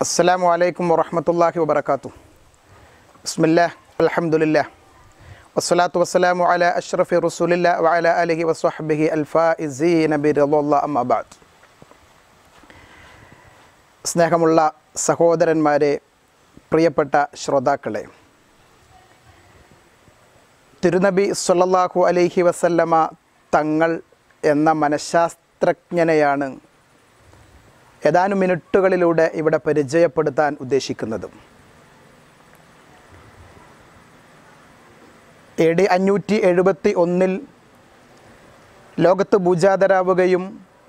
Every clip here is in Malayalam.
അസ്സലാമു അലൈക്കും വറഹമത്തല്ലാഹി വബർക്കാത്തു ബിസ്മില്ലാ അൽഹംദുലില്ലാ വസ്സലാത്തു വസ്സലാമു അല അഷ്റഫി റസൂലില്ല വഅല അലിഹി വസ്വഹബിഹി അൽഫാഇസീന ബിറളില്ലാ അമ്മാ ബഅദ് സ്നേഹമുള്ള സഹോദരന്മാരെ പ്രിയപ്പെട്ട ശ്രോതാക്കളെ തിരുനബി സല്ലല്ലാഹു അലൈഹി വസല്ലമ തങ്ങൾ എന്ന മനഃശാസ്ത്രജ്ഞനെയാണ് ഏതാനും മിനിറ്റുകളിലൂടെ ഇവിടെ പരിചയപ്പെടുത്താൻ ഉദ്ദേശിക്കുന്നത് എ ഡി അഞ്ഞൂറ്റി എഴുപത്തി ഒന്നിൽ ലോകത്ത് ഭൂജാതരാവുകയും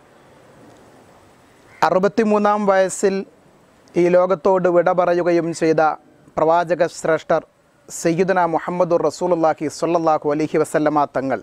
അറുപത്തിമൂന്നാം വയസ്സിൽ ഈ ലോകത്തോട് വിട പറയുകയും ചെയ്ത പ്രവാചക ശ്രേഷ്ഠർ സയ്യിദുന മുഹമ്മദുർ റസൂലുള്ളാഹി സ്വല്ലല്ലാഹു അലൈഹി വസല്ലമ തങ്ങൾ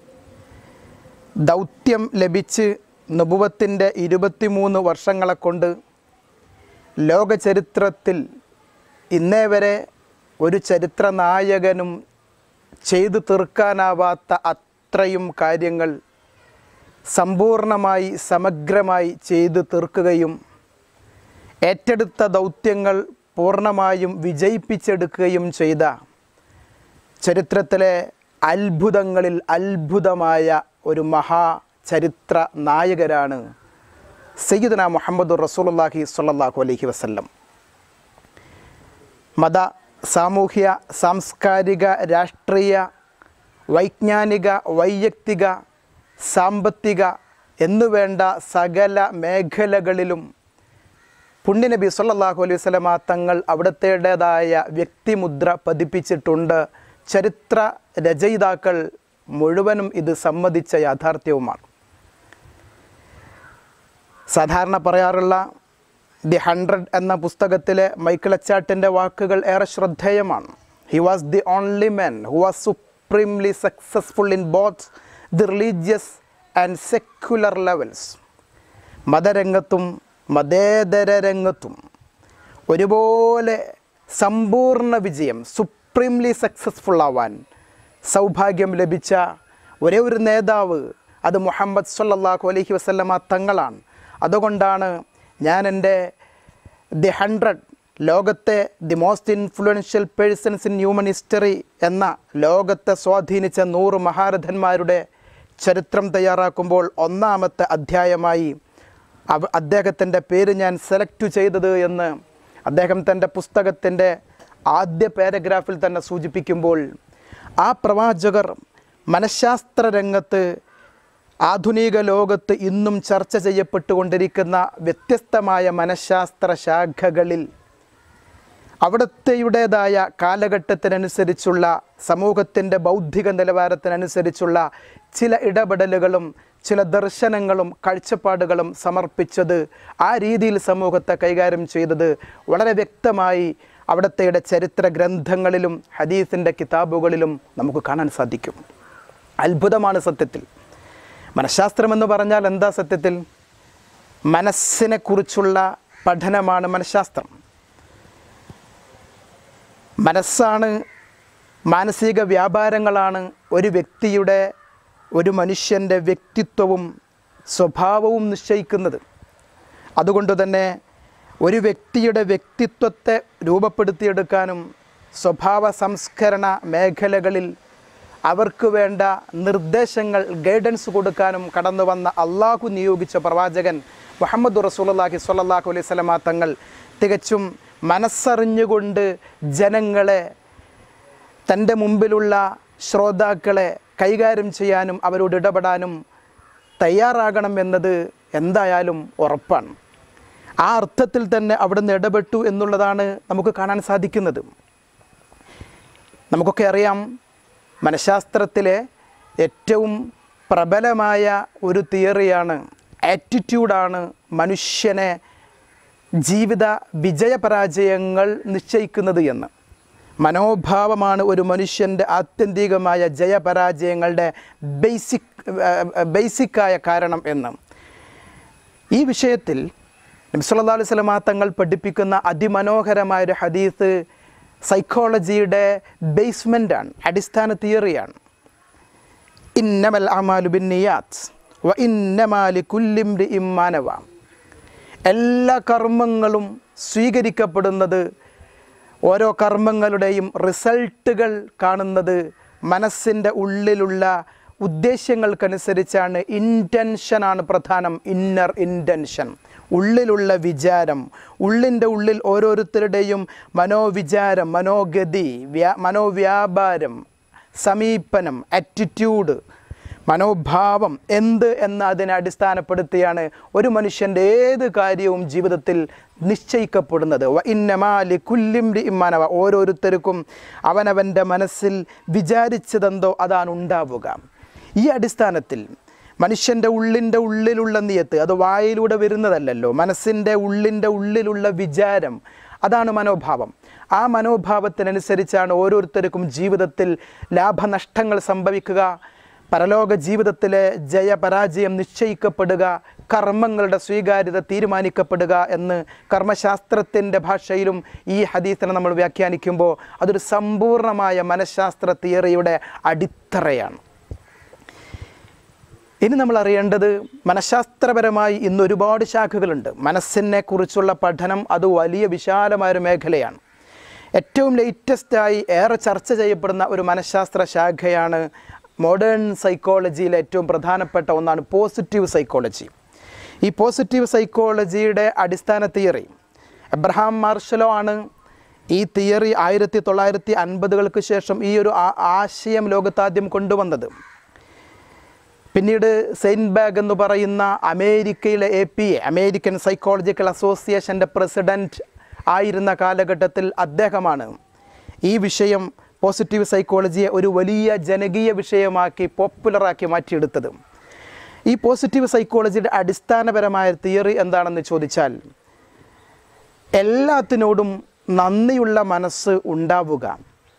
ദൗത്യം ലഭിച്ച് നുബുവത്തിൻ്റെ ഇരുപത്തിമൂന്ന് വർഷങ്ങളെ കൊണ്ട് ലോക ചരിത്രത്തിൽ ഇന്നേ വരെ ഒരു ചരിത്ര നായകനും ചെയ്തു തീർക്കാനാവാത്ത അത്രയും കാര്യങ്ങൾ സമ്പൂർണമായി സമഗ്രമായി ചെയ്തു തീർക്കുകയും ഏറ്റെടുത്ത ദൗത്യങ്ങൾ പൂർണ്ണമായും വിജയിപ്പിച്ചെടുക്കുകയും ചെയ്ത ചരിത്രത്തിലെ അത്ഭുതങ്ങളിൽ അത്ഭുതമായ ഒരു മഹാ ചരിത്ര നായകരാണ് സയ്യിദന മുഹമ്മദ് റസൂലുള്ളാഹി സ്വല്ലല്ലാഹു അലൈഹി വസല്ലം മത സാമൂഹ്യ സാംസ്കാരിക രാഷ്ട്രീയ വൈജ്ഞാനിക വൈയക്തിക സാമ്പത്തിക എന്നുവേണ്ട സകല മേഖലകളിലും പുണ്യനബി സല്ലല്ലാഹു അലൈഹി വസല്ലമ തങ്ങൾ അവിടത്തേടേതായ വ്യക്തിമുദ്ര പതിപ്പിച്ചിട്ടുണ്ട് ചരിത്ര രചയിതാക്കൾ മുഴുവനും ഇത് സമ്മതിച്ച യാഥാർത്ഥ്യവുമാണ് സാധാരണ പറയാറുള്ള ദി ഹൺഡ്രഡ് എന്ന പുസ്തകത്തിലെ മൈക്കിൾ അച്ചാട്ടിൻ്റെ വാക്കുകൾ ഏറെ ശ്രദ്ധേയമാണ് he was the only men who was supremely successful in both the religious and secular levels മതരംഗത്തും മതേതര രംഗത്തും ഒരുപോലെ സമ്പൂർണ്ണ വിജയം സുപ്രീംലി സക്സസ്ഫുൾ ആവാൻ സൗഭാഗ്യം ലഭിച്ച ഒരേ ഒരു നേതാവ് അത് മുഹമ്മദ് സല്ലല്ലാഹു അലൈഹി വസല്ലമ തങ്ങളാണ് അതുകൊണ്ടാണ് ഞാൻ എൻ്റെ ദി ഹൺഡ്രഡ് ലോകത്തെ the most influential persons in human history എന്ന ലോകത്തെ സ്വാധീനിച്ച നൂറ് മഹാരഥന്മാരുടെ ചരിത്രം തയ്യാറാക്കുമ്പോൾ ഒന്നാമത്തെ അധ്യായമായി അവ അദ്ദേഹത്തിൻ്റെ പേര് ഞാൻ സെലക്ട് ചെയ്തത് എന്ന് അദ്ദേഹം തൻ്റെ പുസ്തകത്തിൻ്റെ ആദ്യ പാരഗ്രാഫിൽ തന്നെ സൂചിപ്പിക്കുമ്പോൾ ആ പ്രവാചകർ മനഃശാസ്ത്ര രംഗത്ത് ആധുനിക ലോകത്ത് ഇന്നും ചർച്ച ചെയ്യപ്പെട്ടുകൊണ്ടിരിക്കുന്ന വ്യത്യസ്തമായ മനഃശാസ്ത്ര ശാഖകളിൽ അവിടുത്തെയുടേതായ കാലഘട്ടത്തിനനുസരിച്ചുള്ള സമൂഹത്തിൻ്റെ ബൗദ്ധിക നിലവാരത്തിനനുസരിച്ചുള്ള ചില ഇടപെടലുകളും ചില ദർശനങ്ങളും കാഴ്ചപ്പാടുകളും സമർപ്പിച്ചത് ആ രീതിയിൽ സമൂഹത്തെ കൈകാര്യം ചെയ്തത് വളരെ വ്യക്തമായി അവിടുത്തെയുടെ ചരിത്ര ഗ്രന്ഥങ്ങളിലും ഹദീസിൻ്റെ കിതാബുകളിലും നമുക്ക് കാണാൻ സാധിക്കും അത്ഭുതമാണ് സത്യത്തിൽ മനഃശാസ്ത്രമെന്ന് പറഞ്ഞാൽ എന്താ സത്യത്തിൽ മനസ്സിനെക്കുറിച്ചുള്ള പഠനമാണ് മനഃശാസ്ത്രം മനസ്സാണ് മാനസിക വ്യാപാരങ്ങളാണ് ഒരു വ്യക്തിയുടെ ഒരു മനുഷ്യൻ്റെ വ്യക്തിത്വവും സ്വഭാവവും നിശ്ചയിക്കുന്നത് അതുകൊണ്ട് തന്നെ ഒരു വ്യക്തിയുടെ വ്യക്തിത്വത്തെ രൂപപ്പെടുത്തിയെടുക്കാനും സ്വഭാവ സംസ്കരണ മേഖലകളിൽ അവർക്ക് വേണ്ട നിർദ്ദേശങ്ങൾ ഗൈഡൻസ് കൊടുക്കാനും കടന്നു വന്ന അള്ളാഹു നിയോഗിച്ച പ്രവാചകൻ മുഹമ്മദ് റസൂലുള്ളാഹി സ്വല്ലല്ലാഹു അലൈഹി സ്വലമ തങ്ങൾ തികച്ചും മനസ്സറിഞ്ഞുകൊണ്ട് ജനങ്ങളെ തൻ്റെ മുമ്പിലുള്ള ശ്രോതാക്കളെ കൈകാര്യം ചെയ്യാനും അവരോട് ഇടപെടാനും തയ്യാറാകണം എന്നത് എന്തായാലും ഉറപ്പാണ് ആ അർത്ഥത്തിൽ തന്നെ അവിടുന്ന് ഇടപെട്ടു എന്നുള്ളതാണ് നമുക്ക് കാണാൻ സാധിക്കുന്നത് നമുക്കൊക്കെ അറിയാം മനഃശാസ്ത്രത്തിലെ ഏറ്റവും പ്രബലമായ ഒരു തിയറിയാണ് ആറ്റിറ്റ്യൂഡാണ് മനുഷ്യനെ ജീവിത വിജയപരാജയങ്ങൾ നിശ്ചയിക്കുന്നത് എന്ന് മനോഭാവമാണ് ഒരു മനുഷ്യൻ്റെ ആത്യന്തികമായ ജയപരാജയങ്ങളുടെ ബേസിക് ബേസിക്കായ കാരണം എന്ന് ഈ വിഷയത്തിൽ നബ്സല്ലാ അലൈഹി സ്വലമാ തങ്ങൾ പഠിപ്പിക്കുന്ന അതിമനോഹരമായ ഒരു ഹദീസ് സൈക്കോളജിയുടെ ബേസ്മെൻ്റാണ് അടിസ്ഥാന തിയറിയാണ് ഇന്നമൽ അമാലു ബിൻ നിയാത്ത് വ ഇന്നമാലി കുല്ലിംരി ഇമ്മാനവ എല്ലാ കർമ്മങ്ങളും സ്വീകരിക്കപ്പെടുന്നത് ഓരോ കർമ്മങ്ങളുടെയും റിസൾട്ടുകൾ കാണുന്നത് മനസ്സിൻ്റെ ഉള്ളിലുള്ള ഉദ്ദേശ്യങ്ങൾക്കനുസരിച്ചാണ് ഇൻറ്റൻഷനാണ് പ്രധാനം ഇന്നർ ഇൻറ്റൻഷൻ ഉള്ളിലുള്ള വിചാരം ഉള്ളിൻ്റെ ഉള്ളിൽ ഓരോരുത്തരുടെയും മനോവിചാരം മനോഗതി വ്യാ മനോവ്യാപാരം സമീപനം ആറ്റിറ്റ്യൂഡ് മനോഭാവം എന്ത് എന്ന് അതിനെ അടിസ്ഥാനപ്പെടുത്തിയാണ് ഒരു മനുഷ്യൻ്റെ ഏത് കാര്യവും ജീവിതത്തിൽ നിശ്ചയിക്കപ്പെടുന്നത് വ ഇന്നമാലി കുല്ലിംരി ഇമ്മാനവ ഓരോരുത്തർക്കും അവനവൻ്റെ മനസ്സിൽ വിചാരിച്ചതെന്തോ അതാണ് ഉണ്ടാവുക ഈ അടിസ്ഥാനത്തിൽ മനുഷ്യൻ്റെ ഉള്ളിൻ്റെ ഉള്ളിലുള്ള നിയത്ത് അത് വായിലൂടെ വരുന്നതല്ലല്ലോ മനസ്സിൻ്റെ ഉള്ളിൻ്റെ ഉള്ളിലുള്ള വിചാരം അതാണ് മനോഭാവം ആ മനോഭാവത്തിനനുസരിച്ചാണ് ഓരോരുത്തർക്കും ജീവിതത്തിൽ ലാഭനഷ്ടങ്ങൾ സംഭവിക്കുക പരലോക ജീവിതത്തിലെ ജയപരാജയം നിശ്ചയിക്കപ്പെടുക കർമ്മങ്ങളുടെ സ്വീകാര്യത തീരുമാനിക്കപ്പെടുക എന്ന് കർമ്മശാസ്ത്രത്തിൻ്റെ ഭാഷയിലും ഈ ഹദീസിനെ നമ്മൾ വ്യാഖ്യാനിക്കുമ്പോൾ അതൊരു സമ്പൂർണ്ണമായ മനഃശാസ്ത്ര തിയറിയുടെ അടിത്തറയാണ് ഇനി നമ്മൾ അറിയേണ്ടത് മനഃശാസ്ത്രപരമായി ഇന്ന് ഒരുപാട് ശാഖകളുണ്ട് മനസ്സിനെ കുറിച്ചുള്ള പഠനം അത് വലിയ വിശാലമായൊരു മേഖലയാണ് ഏറ്റവും ലേറ്റസ്റ്റായി ഏറെ ചർച്ച ചെയ്യപ്പെടുന്ന ഒരു മനഃശാസ്ത്ര ശാഖയാണ് മോഡേൺ സൈക്കോളജിയിലെ ഏറ്റവും പ്രധാനപ്പെട്ട ഒന്നാണ് പോസിറ്റീവ് സൈക്കോളജി ഈ പോസിറ്റീവ് സൈക്കോളജിയുടെ അടിസ്ഥാന തിയറി എബ്രഹാം മാർഷലോ ആണ് ഈ തിയറി ആയിരത്തി തൊള്ളായിരത്തി അൻപതുകൾക്ക് ശേഷം ഈ ഒരു ആ- ആശയം ലോകത്താദ്യം കൊണ്ടുവന്നത് പിന്നീട് സെയിൻറ്റ് ബാഗ് എന്ന് പറയുന്ന അമേരിക്കയിലെ A P A American psychological അസോസിയേഷൻ്റെ പ്രസിഡൻറ്റ് ആയിരുന്ന കാലഘട്ടത്തിൽ അദ്ദേഹമാണ് ഈ വിഷയം പോസിറ്റീവ് സൈക്കോളജിയെ ഒരു വലിയ ജനകീയ വിഷയമാക്കി പോപ്പുലറാക്കി മാറ്റിയെടുത്തത് ഈ പോസിറ്റീവ് സൈക്കോളജിയുടെ അടിസ്ഥാനപരമായ തിയറി എന്താണെന്ന് ചോദിച്ചാൽ എല്ലാത്തിനോടും നന്ദിയുള്ള മനസ്സ് ഉണ്ടാവുക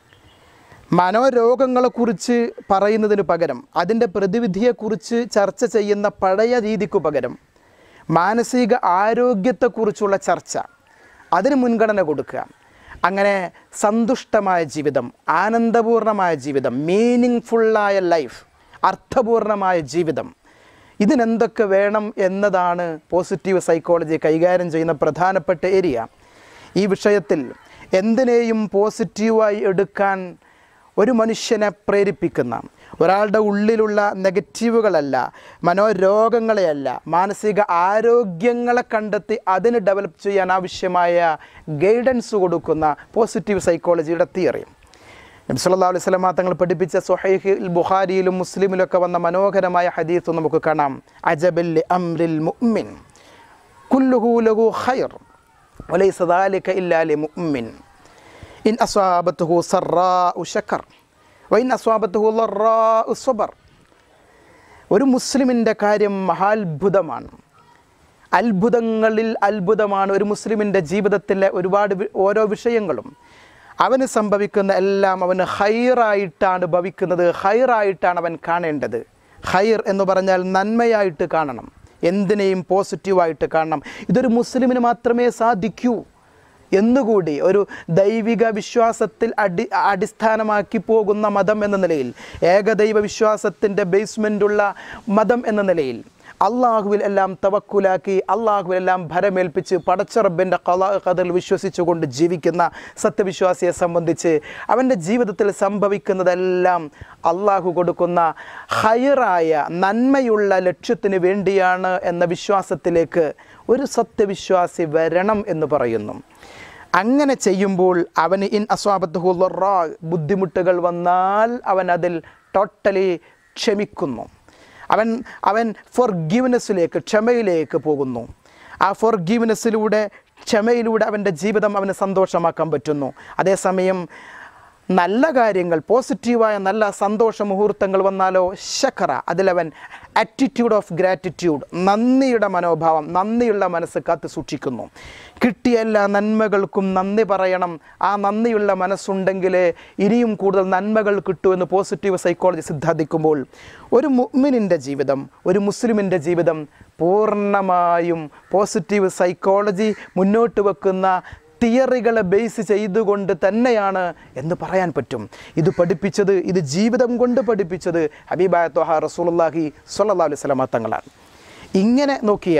മനോരോഗങ്ങളെക്കുറിച്ച് പറയുന്നതിന് പകരം അതിൻ്റെ പ്രതിവിധിയെക്കുറിച്ച് ചർച്ച ചെയ്യുന്ന പഴയ രീതിക്കു പകരം മാനസിക ആരോഗ്യത്തെക്കുറിച്ചുള്ള ചർച്ച അതിന് മുൻഗണന കൊടുക്കുക അങ്ങനെ സന്തുഷ്ടമായ ജീവിതം ആനന്ദപൂർണമായ ജീവിതം മീനിങ് ഫുള്ളായ ലൈഫ് അർത്ഥപൂർണമായ ജീവിതം ഇതിനെന്തൊക്കെ വേണം എന്നതാണ് പോസിറ്റീവ് സൈക്കോളജി കൈകാര്യം ചെയ്യുന്ന പ്രധാനപ്പെട്ട ഏരിയ ഈ വിഷയത്തിൽ എന്തിനേയും പോസിറ്റീവായി എടുക്കാൻ ഒരു മനുഷ്യനെ പ്രേരിപ്പിക്കുന്ന ഒരാളുടെ ഉള്ളിലുള്ള നെഗറ്റീവുകളല്ല മനോരോഗങ്ങളെയല്ല മാനസിക ആരോഗ്യങ്ങളെ കണ്ടെത്തി അതിന് ഡെവലപ്പ് ചെയ്യാൻ ആവശ്യമായ ഗൈഡൻസ് കൊടുക്കുന്ന പോസിറ്റീവ് സൈക്കോളജിയുടെ തിയറി നബി സല്ലല്ലാഹു അലൈഹി വസല്ലമ തങ്ങൾ പഠിപ്പിച്ച സുഹൈഹിൽ ബുഖാരിയിലും മുസ്ലിമിലൊക്കെ വന്ന മനോഹരമായ ഹദീസ് നമുക്ക് കാണാം അജബൽ അംരിൽ മുഅ്മിൻ കുല്ലുഹു ലഹു ഖൈർ വലൈസ ദാലിക ഇല്ലാ ലിമുഅ്മിൻ ഇൻ അസ്വാബത്തുഹു സറാഉ ശക്കർ വൈൻ അസ്വാബത്തുഹു ലറാഉ സ്വബർ ഒരു മുസ്ലിമിൻ്റെ കാര്യം മഹാത്ഭുതമാണ് അത്ഭുതങ്ങളിൽ അത്ഭുതമാണ് ഒരു മുസ്ലിമിൻ്റെ ജീവിതത്തിലെ ഒരുപാട് വി- ഓരോ വിഷയങ്ങളും അവന് സംഭവിക്കുന്ന എല്ലാം അവന് ഹൈറായിട്ടാണ് ഭവിക്കുന്നത് ഹൈറായിട്ടാണ് അവൻ കാണേണ്ടത് ഹൈർ എന്ന് പറഞ്ഞാൽ നന്മയായിട്ട് കാണണം എന്തിനേയും പോസിറ്റീവായിട്ട് കാണണം ഇതൊരു മുസ്ലിമിന് മാത്രമേ സാധിക്കൂ എന്നുകൂടി ഒരു ദൈവിക വിശ്വാസത്തിൽ അടി അടിസ്ഥാനമാക്കി പോകുന്ന മതം എന്ന നിലയിൽ ഏകദൈവ വിശ്വാസത്തിൻ്റെ ബേസ്മെൻ്റുള്ള മതം എന്ന നിലയിൽ അള്ളാഹുവിൽ എല്ലാം തവക്കുലാക്കി അള്ളാഹുവിൽ എല്ലാം ഭരമേൽപ്പിച്ച് പടച്ചറബിൻ്റെ കലാ കഥൽ വിശ്വസിച്ചുകൊണ്ട് ജീവിക്കുന്ന സത്യവിശ്വാസിയെ സംബന്ധിച്ച് അവൻ്റെ ജീവിതത്തിൽ സംഭവിക്കുന്നതെല്ലാം അള്ളാഹു കൊടുക്കുന്ന ഹയറായ നന്മയുള്ള ലക്ഷ്യത്തിന് വേണ്ടിയാണ് എന്ന വിശ്വാസത്തിലേക്ക് ഒരു സത്യവിശ്വാസി വരണം എന്ന് പറയുന്നു അങ്ങനെ ചെയ്യുമ്പോൾ അവന് ഇൻ അസ്വാബത്ത് ബുദ്ധിമുട്ടുകൾ വന്നാൽ അവൻ അതിൽ ടോട്ടലി ക്ഷമിക്കുന്നു അവൻ അവൻ ഫൊർഗീവ്നെസ്സിലേക്ക് ക്ഷമയിലേക്ക് പോകുന്നു ആ ഫൊർഗീവ്നെസ്സിലൂടെ ക്ഷമയിലൂടെ അവൻ്റെ ജീവിതം അവന് സന്തോഷമാക്കാൻ പറ്റുന്നു അതേസമയം നല്ല കാര്യങ്ങൾ പോസിറ്റീവായ നല്ല സന്തോഷ മുഹൂർത്തങ്ങൾ വന്നാലോ ശക്കറ അതിലവൻ ആറ്റിറ്റ്യൂഡ് ഓഫ് ഗ്രാറ്റിറ്റ്യൂഡ് നന്ദിയുടെ മനോഭാവം നന്ദിയുള്ള മനസ്സ് കാത്തു സൂക്ഷിക്കുന്നു കിട്ടിയ എല്ലാ നന്മകൾക്കും നന്ദി പറയണം ആ നന്ദിയുള്ള മനസ്സുണ്ടെങ്കിൽ ഇനിയും കൂടുതൽ നന്മകൾ കിട്ടുമെന്ന് പോസിറ്റീവ് സൈക്കോളജി സിദ്ധാന്തിക്കുമ്പോൾ ഒരു മുഅ്മിനിൻ്റെ ജീവിതം ഒരു മുസ്ലിമിൻ്റെ ജീവിതം പൂർണ്ണമായും പോസിറ്റീവ് സൈക്കോളജി മുന്നോട്ട് വെക്കുന്ന തിയറികളെ ബേസ് ചെയ്തുകൊണ്ട് തന്നെയാണ് എന്ന് പറയാൻ പറ്റും ഇത് പഠിപ്പിച്ചത് ഇത് ജീവിതം കൊണ്ട് പഠിപ്പിച്ചത് ഹബീബായ ത്വഹ റസൂലുള്ളാഹി സ്വല്ലല്ലാഹു അലൈഹി വസല്ലമ തങ്ങളാണ് ഇങ്ങനെ നോക്കിയാൽ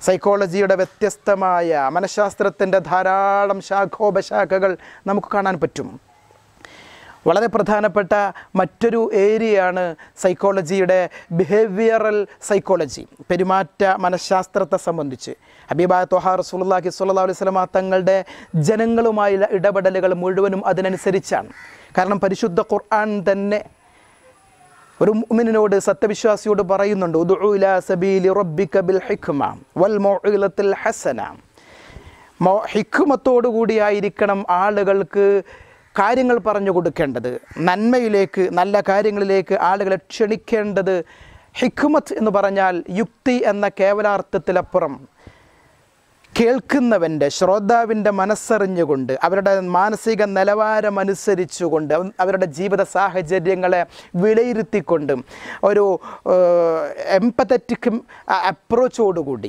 സൈക്കോളജിയുടെ വ്യത്യസ്തമായ മനഃശാസ്ത്രത്തിൻ്റെ ധാരാളം ശാഖോപശാഖകൾ നമുക്ക് കാണാൻ പറ്റും വളരെ പ്രധാനപ്പെട്ട മറ്റൊരു ഏരിയയാണ് സൈക്കോളജിയുടെ ബിഹേവിയറൽ സൈക്കോളജി പെരുമാറ്റ മനഃശാസ്ത്രത്തെ സംബന്ധിച്ച് ഹബീബായ തൊഹാ റസൂലുള്ളാഹി സ്വല്ലല്ലാഹു അലൈഹി വസല്ലമ തങ്ങളുടെ ജനങ്ങളുമായുള്ള ഇടപെടലുകൾ മുഴുവനും അതിനനുസരിച്ചാണ് കാരണം പരിശുദ്ധ ഖുർആൻ തന്നെ ഒരു മുഅ്മിനിനോട് സത്യവിശ്വാസിയോട് പറയുന്നുണ്ട് ഉദ്ഉ ഇലാ സബീലി റബ്ബിക ബിൽ ഹിക്മ വൽ മൗഇലത്തിൽ ഹസന മൗ ഹിക്മത്തോടു കൂടിയായിരിക്കണം ആളുകൾക്ക് കാര്യങ്ങൾ പറഞ്ഞു കൊടുക്കേണ്ടത് നന്മയിലേക്ക് നല്ല കാര്യങ്ങളിലേക്ക് ആളുകളെ ക്ഷണിക്കേണ്ടത് ഹിക്മത്ത് എന്ന് പറഞ്ഞാൽ യുക്തി എന്ന കേവലാർത്ഥത്തിലപ്പുറം കേൾക്കുന്നവൻ്റെ ശ്രോതാവിൻ്റെ മനസ്സറിഞ്ഞുകൊണ്ട് അവരുടെ മാനസിക നിലവാരം അനുസരിച്ചുകൊണ്ട് അവ- അവരുടെ ജീവിത സാഹചര്യങ്ങളെ വിലയിരുത്തിക്കൊണ്ടും ഒരു എംപത്തറ്റിക് അപ്രോച്ചോടുകൂടി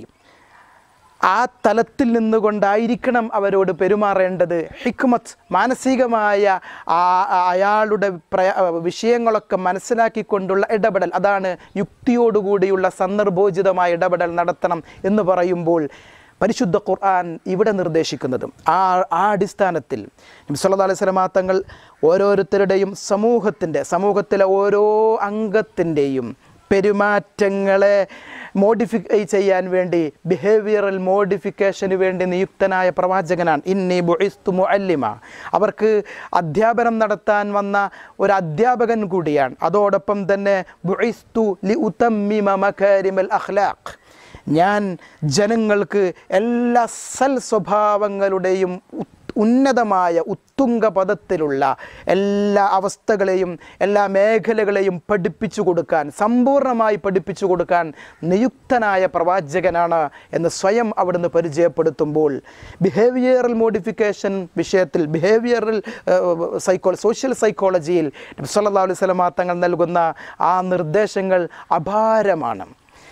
ആ തലത്തിൽ നിന്നുകൊണ്ടായിരിക്കണം അവരോട് പെരുമാറേണ്ടത് ഹിക്മത്ത് മാനസികമായ ആ ആ അയാളുടെ പ്രയ വിഷയങ്ങളൊക്കെ മനസ്സിലാക്കിക്കൊണ്ടുള്ള ഇടപെടൽ അതാണ് യുക്തിയോടുകൂടിയുള്ള സന്ദർഭോചിതമായ ഇടപെടൽ നടത്തണം എന്ന് പറയുമ്പോൾ പരിശുദ്ധ ഖുർആൻ ഇവിടെ നിർദ്ദേശിക്കുന്നതും ആ ആ അടിസ്ഥാനത്തിൽ നബി സല്ലല്ലാഹു അലൈഹി വസല്ലമ തങ്ങൾ ഓരോരുത്തരുടെയും സമൂഹത്തിൻ്റെ സമൂഹത്തിലെ ഓരോ അംഗത്തിൻ്റെയും പെരുമാറ്റങ്ങളെ മോഡിഫൈ ചെയ്യാൻ വേണ്ടി ബിഹേവിയറൽ മോഡിഫിക്കേഷന് വേണ്ടി നിയുക്തനായ പ്രവാചകനാണ് ഇന്നി ബുഇസ്തു മുഅല്ലിമ അവർക്ക് അധ്യാപനം നടത്താൻ വന്ന ഒരു അധ്യാപകൻ കൂടിയാണ് അതോടൊപ്പം തന്നെ ബുഇസ്തു ലി ഉതമ്മിമ മകാരിമൽ അഖ്ലാഖ് ഞാൻ ജനങ്ങൾക്ക് എല്ലാ സൽ സ്വഭാവങ്ങളുടെയും ഉ- ഉന്നതമായ ഉത്തുംഗ പദത്തിലുള്ള എല്ലാ അവസ്ഥകളെയും എല്ലാ മേഖലകളെയും പഠിപ്പിച്ചു കൊടുക്കാൻ സമ്പൂർണ്ണമായി പഠിപ്പിച്ചു കൊടുക്കാൻ നിയുക്തനായ പ്രവാചകനാണ് എന്ന് സ്വയം അവിടുന്ന് പരിചയപ്പെടുത്തുമ്പോൾ ബിഹേവിയറൽ മോഡിഫിക്കേഷൻ വിഷയത്തിൽ ബിഹേവിയറൽ സൈക്കോ സോഷ്യൽ സൈക്കോളജിയിൽ നബി സല്ലല്ലാഹു അലൈഹി വസല്ലമ തങ്ങൾ നൽകുന്ന ആ നിർദ്ദേശങ്ങൾ അപാരമാണ്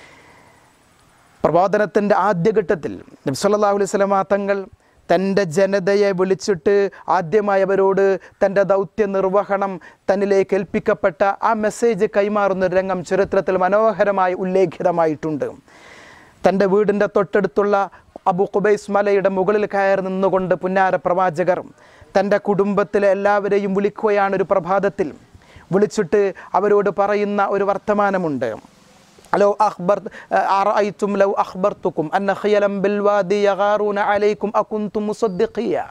പ്രബോധനത്തിൻ്റെ ആദ്യഘട്ടത്തിൽ നബി സല്ലല്ലാഹു അലൈഹി വസല്ലമ തങ്ങൾ തൻ്റെ ജനതയെ വിളിച്ചിട്ട് ആദ്യമായി അവരോട് തൻ്റെ ദൗത്യ നിർവഹണം തന്നിലേക്ക് ഏൽപ്പിക്കപ്പെട്ട ആ മെസ്സേജ് കൈമാറുന്ന ഒരു രംഗം ചരിത്രത്തിൽ മനോഹരമായി ഉല്ലേഖിതമായിട്ടുണ്ട് തൻ്റെ വീടിൻ്റെ തൊട്ടടുത്തുള്ള അബു ഖുബൈസ് മലയുടെ മുകളിൽ കയറി നിന്നുകൊണ്ട് പുന്നാര പ്രവാചകർ തൻ്റെ കുടുംബത്തിലെ എല്ലാവരെയും വിളിക്കുകയാണ് ഒരു പ്രഭാതത്തിൽ വിളിച്ചിട്ട് അവരോട് പറയുന്ന ഒരു വർത്തമാനമുണ്ട് لو أخبرت أرأيتم لو أخبرتكم أن خيلا بالوادي يغارون عليكم أكنتم مصدقيا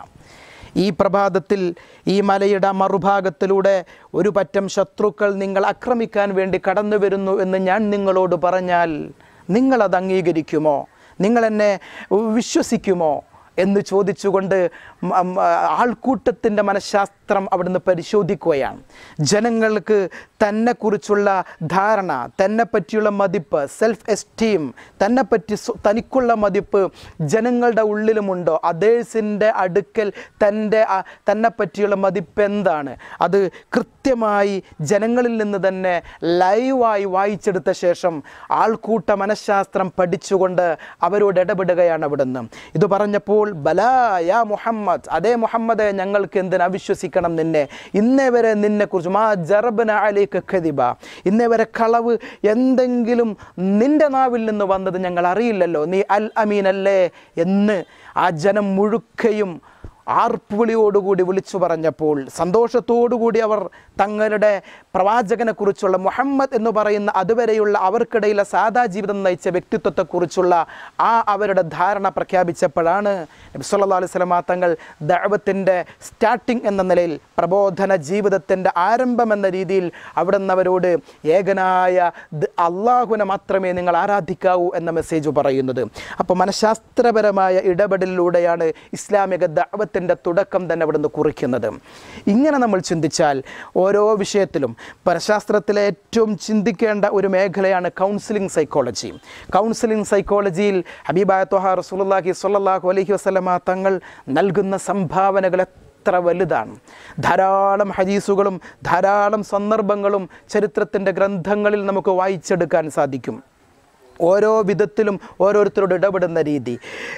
ഈ പ്രഭാതത്തിൽ ഈ മലയുടെ മറുഭാഗത്തിലൂടെ ഒരു പറ്റം ശത്രുക്കൾ നിങ്ങൾ ആക്രമിക്കാൻ വേണ്ടി കടന്നു വരുന്നു എന്ന് ഞാൻ നിങ്ങളോട് പറഞ്ഞാൽ നിങ്ങളത് അംഗീകരിക്കുമോ നിങ്ങൾ എന്നെ വിശ്വസിക്കുമോ എന്ന് ചോദിച്ചുകൊണ്ട് മ- മ- ആൾക്കൂട്ടത്തിൻ്റെ മനഃശാസ്ത്രം അവിടുന്ന് പരിശോധിക്കുകയാണ് ജനങ്ങൾക്ക് തന്നെക്കുറിച്ചുള്ള ധാരണ തന്നെ പറ്റിയുള്ള മതിപ്പ് സെൽഫ് എസ്റ്റീം തന്നെ പറ്റി സ്വ- തനിക്കുള്ള മതിപ്പ് ജനങ്ങളുടെ ഉള്ളിലുമുണ്ടോ അതേഴ്സിൻ്റെ അടുക്കൽ തൻ്റെ ആ- തന്നെ പറ്റിയുള്ള മതിപ്പ് എന്താണ് അത് കൃത്യമായി ജനങ്ങളിൽ നിന്ന് തന്നെ ലൈവായി വായിച്ചെടുത്ത ശേഷം ആൾക്കൂട്ട മനഃശാസ്ത്രം പഠിച്ചുകൊണ്ട് അവരോട് ഇടപെടുകയാണ് അവിടുന്ന് ഇത് പറഞ്ഞപ്പോൾ ബലാ യാ മുഹമ്മദ് അതേ മുഹമ്മദെ ഞങ്ങൾക്ക് എന്തിനാ വിശ്വസിക്കണം നിന്നെ ഇന്നേ വരെ നിന്നെക്കുറിച്ച് മാ ജർബന അലേക്ക് ഖദിബ ഇന്നേ വരെ കളവ് എന്തെങ്കിലും നിന്റെ നാവിൽ നിന്ന് വന്നത് ഞങ്ങൾ അറിയില്ലല്ലോ നീ അൽ അമീൻ അല്ലേ എന്ന് ആ ജനം മുഴുക്കയും ആർപ്പുവിളിയോടുകൂടി വിളിച്ചു പറഞ്ഞപ്പോൾ സന്തോഷത്തോടുകൂടി അവർ തങ്ങളുടെ പ്രവാചകനെക്കുറിച്ചുള്ള മുഹമ്മദ് എന്ന് പറയുന്ന അതുവരെയുള്ള അവർക്കിടയിലെ സാദാ ജീവിതം നയിച്ച വ്യക്തിത്വത്തെക്കുറിച്ചുള്ള ആ അവരുടെ ധാരണ പ്രഖ്യാപിച്ചപ്പോഴാണ് നബി സല്ലല്ലാഹു അലൈഹി വസല്ലമ തങ്ങൾ ദഅവത്തിൻ്റെ സ്റ്റാർട്ടിംഗ് എന്ന നിലയിൽ പ്രബോധന ജീവിതത്തിൻ്റെ ആരംഭം എന്ന രീതിയിൽ അവിടുന്ന് അവരോട് ഏകനായ ദ- അള്ളാഹുവിനെ മാത്രമേ നിങ്ങൾ ആരാധിക്കാവൂ എന്ന മെസ്സേജ് പറയുന്നത് അപ്പോൾ മനഃശാസ്ത്രപരമായ ഇടപെടലിലൂടെയാണ് ഇസ്ലാമിക ദഅവത്തിൻ്റെ തുടക്കം തന്നെ അവിടുന്ന് കുറിക്കുന്നത് ഇങ്ങനെ നമ്മൾ ചിന്തിച്ചാൽ ഓരോ വിഷയത്തിലും പരശാസ്ത്രത്തിലെ ഏറ്റവും ചിന്തിക്കേണ്ട ഒരു മേഖലയാണ് കൗൺസിലിംഗ് സൈക്കോളജി കൗൺസിലിംഗ് സൈക്കോളജിയിൽ ഹബീബായ ത്വഹ റസൂലുള്ളാഹി സ്വല്ലല്ലാഹു അലൈഹി വസല്ലമ തങ്ങൾ നൽകുന്ന സംഭാവനകൾ എത്ര വലുതാണ് ധാരാളം ഹദീസുകളും ധാരാളം സന്ദർഭങ്ങളും ചരിത്രത്തിൻ്റെ ഗ്രന്ഥങ്ങളിൽ നമുക്ക് വായിച്ചെടുക്കാൻ സാധിക്കും ഓരോ വിധത്തിലും ഓരോരുത്തരോട് ഇടപെടുന്ന രീതി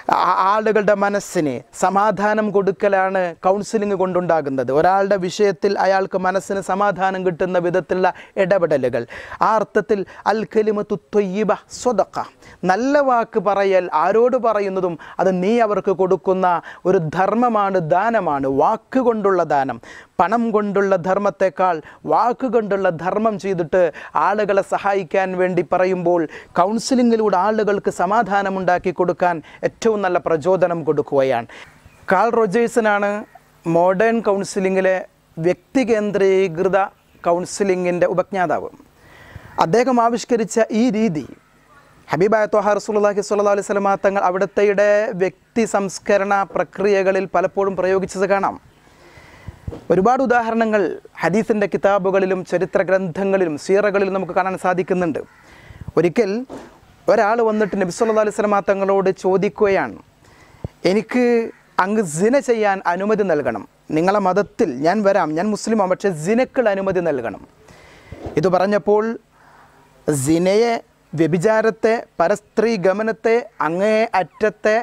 ആ- ആളുകളുടെ മനസ്സിന് സമാധാനം കൊടുക്കലാണ് കൗൺസിലിംഗ് കൊണ്ടുണ്ടാകുന്നത് ഒരാളുടെ വിഷയത്തിൽ അയാൾക്ക് മനസ്സിന് സമാധാനം കിട്ടുന്ന വിധത്തിലുള്ള ഇടപെടലുകൾ ആ അർത്ഥത്തിൽ അൽ കലിമത്തു തൊയ്യബ സ്വതക്ക നല്ല വാക്ക് പറയൽ ആരോട് പറയുന്നതും അത് നീ അവർക്ക് കൊടുക്കുന്ന ഒരു ധർമ്മമാണ് ദാനമാണ് വാക്ക് കൊണ്ടുള്ള ദാനം പണം കൊണ്ടുള്ള ധർമ്മത്തെക്കാൾ വാക്കുകൊണ്ടുള്ള ധർമ്മം ചെയ്തിട്ട് ആളുകളെ സഹായിക്കാൻ വേണ്ടി പറയുമ്പോൾ കൗൺസിലിങ്ങിലൂടെ ആളുകൾക്ക് സമാധാനമുണ്ടാക്കി കൊടുക്കാൻ ഏറ്റവും നല്ല പ്രചോദനം കൊടുക്കുകയാണ് കാൾ റോജേഴ്സനാണ് മോഡേൺ കൗൺസിലിങ്ങിലെ വ്യക്തി കേന്ദ്രീകൃത കൗൺസിലിങ്ങിൻ്റെ ഉപജ്ഞാതാവ് അദ്ദേഹം ആവിഷ്കരിച്ച ഈ രീതി ഹബീബായ ത്വഹ റസൂലുള്ളാഹി സ്വല്ലല്ലാഹു അലൈഹി വസല്ലമ തങ്ങൾ അവിടുത്തെയുടെ വ്യക്തി സംസ്കരണ പ്രക്രിയകളിൽ പലപ്പോഴും പ്രയോഗിച്ചത് കാണാം ഒരുപാട് ഉദാഹരണങ്ങൾ ഹദീസിൻ്റെ കിതാബുകളിലും ചരിത്ര ഗ്രന്ഥങ്ങളിലും സീറകളിലും നമുക്ക് കാണാൻ സാധിക്കുന്നുണ്ട് ഒരിക്കൽ ഒരാൾ വന്നിട്ട് നബി സല്ലല്ലാഹു അലൈഹി വസല്ലമ തങ്ങളോട് ചോദിക്കുകയാണ് എനിക്ക് അങ്ങ് സിന ചെയ്യാൻ അനുമതി നൽകണം നിങ്ങളെ മതത്തിൽ ഞാൻ വരാം ഞാൻ മുസ്ലിമാണ് പക്ഷേ സിനക്കുള്ള അനുമതി നൽകണം ഇത് പറഞ്ഞപ്പോൾ സിനയെ വ്യഭിചാരത്തെ പരസ്ത്രീ ഗമനത്തെ അങ്ങേ അറ്റത്തെ